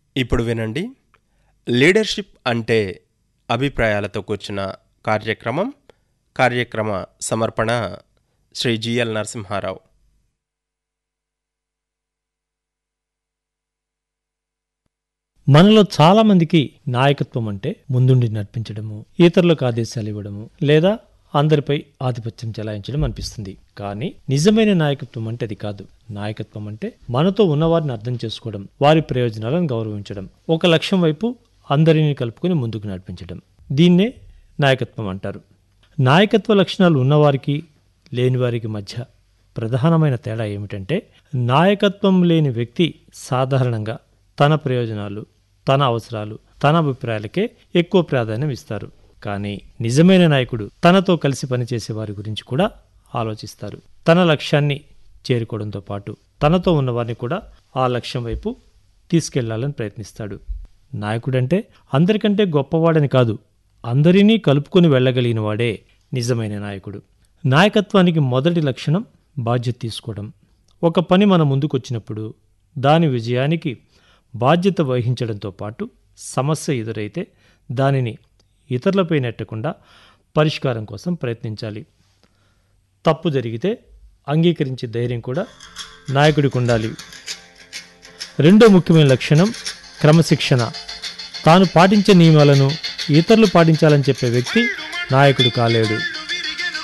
ఇప్పుడు వినండి లీడర్షిప్ అంటే అభిప్రాయాలతో కూర్చున్న కార్యక్రమం కార్యక్రమ సమర్పణ శ్రీ జిఎల్ నరసింహారావు మనలో చాలా మందికి నాయకత్వం అంటే ముందుండి నడిపించడము ఇతరులకు ఆదేశాలు ఇవ్వడము లేదా అందరిపై ఆధిపత్యం చెలాయించడం అనిపిస్తుంది కానీ నిజమైన నాయకత్వం అంటే అది కాదు నాయకత్వం అంటే మనతో ఉన్నవారిని అర్థం చేసుకోవడం వారి ప్రయోజనాలను గౌరవించడం ఒక లక్ష్యం వైపు అందరినీ కలుపుకొని ముందుకు నడిపించడం దీన్నే నాయకత్వం అంటారు నాయకత్వ లక్షణాలు ఉన్నవారికి లేనివారికి మధ్య ప్రధానమైన తేడా ఏమిటంటే నాయకత్వం లేని వ్యక్తి సాధారణంగా తన ప్రయోజనాలు తన అవసరాలు తన అభిప్రాయాలకే ఎక్కువ ప్రాధాన్యం ఇస్తారు కానీ నిజమైన నాయకుడు తనతో కలిసి పనిచేసే వారి గురించి కూడా ఆలోచిస్తారు తన లక్ష్యాన్ని చేరుకోవడంతో పాటు తనతో ఉన్నవారిని కూడా ఆ లక్ష్యం వైపు తీసుకెళ్లాలని ప్రయత్నిస్తాడు నాయకుడంటే అందరికంటే గొప్పవాడని కాదు అందరినీ కలుపుకొని వెళ్ళగలిగిన వాడే నిజమైన నాయకుడు నాయకత్వానికి మొదటి లక్షణం బాధ్యత తీసుకోవడం ఒక పని మన ముందుకొచ్చినప్పుడు దాని విజయానికి బాధ్యత వహించడంతో పాటు సమస్య ఎదురైతే దానిని ఇతరులపై నెట్టకుండా పరిష్కారం కోసం ప్రయత్నించాలి తప్పు జరిగితే అంగీకరించే ధైర్యం కూడా నాయకుడికి ఉండాలి రెండో ముఖ్యమైన లక్షణం క్రమశిక్షణ తాను పాటించే నియమాలను ఇతరులు పాటించాలని చెప్పే వ్యక్తి నాయకుడు కాలేడు